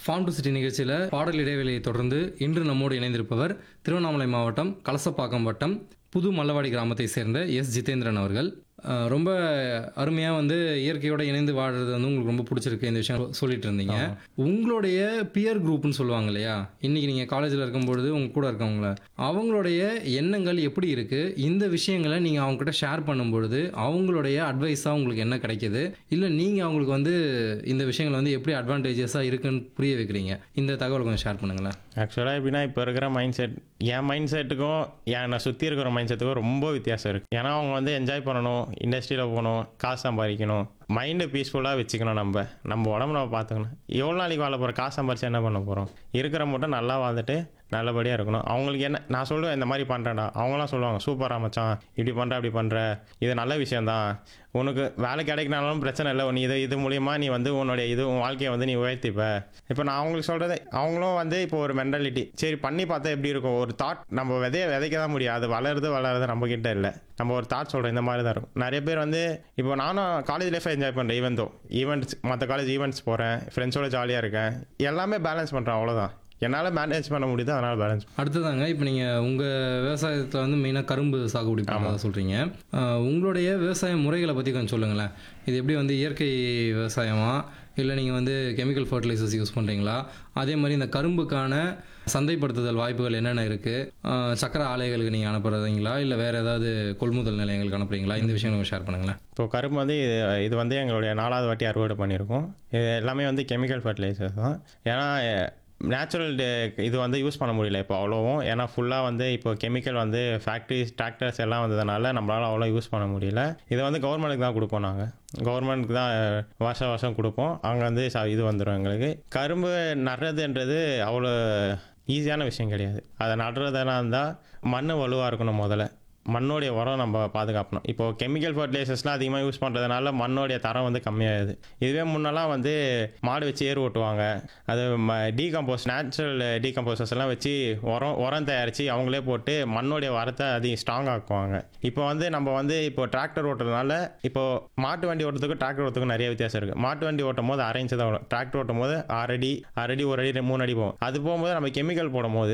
form to city நிகழ்ச்சியில் பாடல் இடைவெளியை தொடர்ந்து இன்று நம்மோடு இணைந்திருப்பவர் திருவண்ணாமலை மாவட்டம் கலசப்பாக்கம் வட்டம் புது மல்லவாடி கிராமத்தை சேர்ந்த எஸ் ஜிதேந்திரன் அவர்கள் அஹ், ரொம்ப அருமையாக வந்து இயற்கையோட இணைந்து வாழுறது வந்து உங்களுக்கு ரொம்ப பிடிச்சிருக்கு இந்த விஷயம் சொல்லிட்டு இருந்தீங்க உங்களுடைய பியர் குரூப்னு சொல்லுவாங்க இல்லையா இன்னைக்கு நீங்கள் காலேஜில் இருக்கும்பொழுது உங்க கூட இருக்கவங்கள அவங்களுடைய எண்ணங்கள் எப்படி இருக்குது இந்த விஷயங்களை நீங்கள் அவங்ககிட்ட ஷேர் பண்ணும்பொழுது அவங்களுடைய அட்வைஸாக உங்களுக்கு என்ன கிடைக்குது இல்லை நீங்கள் அவங்களுக்கு வந்து இந்த விஷயங்களை வந்து எப்படி அட்வான்டேஜஸாக இருக்குன்னு புரிய வைக்கிறீங்க இந்த தகவல் கொஞ்சம் ஷேர் பண்ணுங்களேன் ஆக்சுவலாக எப்படின்னா இப்போ இருக்கிற மைண்ட் செட் என் மைண்ட் செட்டுக்கும் என்னை சுற்றி இருக்கிற மைண்ட் செட்டுக்கும் ரொம்ப வித்தியாசம் இருக்குது ஏன்னா அவங்க வந்து என்ஜாய் பண்ணணும் இண்டஸ்ட்ரியில் போகணும் காசு சம்பாதிக்கணும் மைண்டை பீஸ்ஃபுல்லாக வச்சுக்கணும் நம்ம நம்ம உடம்பு நம்ம பார்த்துக்கணும் எவ்வளோ நாளைக்கு வாழ போகிறோம் காசு சம்பாரிச்சு என்ன பண்ண போகிறோம் இருக்கிற மட்டும் நல்லா வாழ்ந்துட்டு நல்லபடியாக இருக்கணும் அவங்களுக்கு என்ன நான் சொல்லுவேன் இந்த மாதிரி பண்ணுறேன்டா அவங்களாம் சொல்லுவாங்க சூப்பராக மச்சான் இப்படி பண்ணுற அப்படி பண்ணுற இது நல்ல விஷயந்தான் உனக்கு வேலை கிடைக்கினாலும் பிரச்சனை இல்லை நீ இது இது மூலியமா நீ வந்து உன்னுடைய இது உன் வாழ்க்கையை வந்து நீ உயர்த்திப்ப இப்போ நான் அவங்களுக்கு சொல்கிறது அவங்களும் வந்து இப்போ ஒரு மென்டாலிட்டி சரி பண்ணி பார்த்தா எப்படி இருக்கும் ஒரு தாட் நம்ம விதைய விதைக்க தான் முடியும் அது வளருது வளருது நம்ம கிட்ட இல்லை நம்ம ஒரு தாட் சொல்கிறோம் இந்த மாதிரி தான் இருக்கும் நிறைய பேர் வந்து இப்போ நானும் காலேஜ் லைஃப்பை என்ஜாய் பண்ணுறேன் ஈவன் தோ ஈவெண்ட்ஸ் மற்ற காலேஜ் ஈவெண்ட்ஸ் போகிறேன் ஃப்ரெண்ட்ஸோட ஜாலியாக இருக்கேன் எல்லாமே பேலன்ஸ் பண்ணுறேன் அவ்வளோதான் என்னால் மேனேஜ் பண்ண முடியுது அதனால் பேலன்ஸ் அடுத்ததாங்க இப்போ நீங்கள் உங்கள் விவசாயத்தில் வந்து மெயினாக கரும்பு சாகுபடி பண்ணுறதா சொல்கிறீங்க உங்களுடைய விவசாய முறைகளை பற்றி கொஞ்சம் சொல்லுங்களேன் இது எப்படி வந்து இயற்கை விவசாயமா இல்லை நீங்கள் வந்து கெமிக்கல் ஃபர்டிலைசர்ஸ் யூஸ் பண்ணுறீங்களா அதே மாதிரி இந்த கரும்புக்கான சந்தைப்படுத்துதல் வாய்ப்புகள் என்னென்ன இருக்குது சக்கரை ஆலைகளுக்கு நீங்கள் அனுப்புறீங்களா இல்லை வேறு ஏதாவது கொள்முதல் நிலையங்களுக்கு அனுப்புறீங்களா இந்த விஷயம் கொஞ்சம் ஷேர் பண்ணுங்களேன் இப்போ கரும்பு வந்து இது இது வந்து எங்களுடைய நாலாவது வாட்டி அறுவடை பண்ணியிருக்கோம் இது எல்லாமே வந்து கெமிக்கல் ஃபர்டிலைசர்ஸ் தான் ஏன்னா நேச்சுரல் இது வந்து யூஸ் பண்ண முடியல இப்போ அவ்வளோவும் ஏன்னா ஃபுல்லாக வந்து இப்போ கெமிக்கல் வந்து ஃபேக்ட்ரிஸ் டிராக்டர்ஸ் எல்லாம் வந்ததுனால நம்மளால் அவ்வளோ யூஸ் பண்ண முடியல இதை வந்து கவர்மெண்ட்டுக்கு தான் கொடுப்போம் நாங்கள் கவர்மெண்ட்டுக்கு தான் வருஷம் வருஷம் கொடுப்போம் அங்கே வந்து ச- இது வந்துடும் எங்களுக்கு கரும்பு நடுறதுன்றது அவ்வளோ ஈஸியான விஷயம் கிடையாது அதை நடுறதெல்லாம் இருந்தால் மண் வலுவாக இருக்கணும் முதல்ல மண்ணோடைய உரம் நம்ம பாதுகாக்கணும் இப்போ கெமிக்கல் ஃபர்டிலைசர்ஸ்லாம் அதிகமாக யூஸ் பண்ணுறதுனால மண்ணோடைய தரம் வந்து கம்மியாகுது இதுவே முன்னெல்லாம் வந்து மாடு வச்சு ஏர் ஓட்டுவாங்க அது டீகம்போஸ் நேச்சுரல் டீகம்போசர்ஸ் எல்லாம் வச்சு உரம் உரம் தயாரித்து அவங்களே போட்டு மண்ணோடைய வரத்தை அதிகம் ஸ்ட்ராங் ஆக்குவாங்க இப்போ வந்து நம்ம வந்து இப்போ டிராக்டர் ஓட்டுறதுனால இப்போ மாட்டு வண்டி ஓட்டுறதுக்கும் டிராக்டர் ஓட்டுறதுக்கும் நிறைய வித்தியாசம் இருக்குது மாட்டு வண்டி ஓட்டும் போது அரை இன்ச்சு தான் வரும் டிராக்டர் ஓட்டும் போது ஆறு அடி ஆறு அடி ஒரு அடி மூணு அடி போகும் அது போகும்போது நம்ம கெமிக்கல் போடும் போது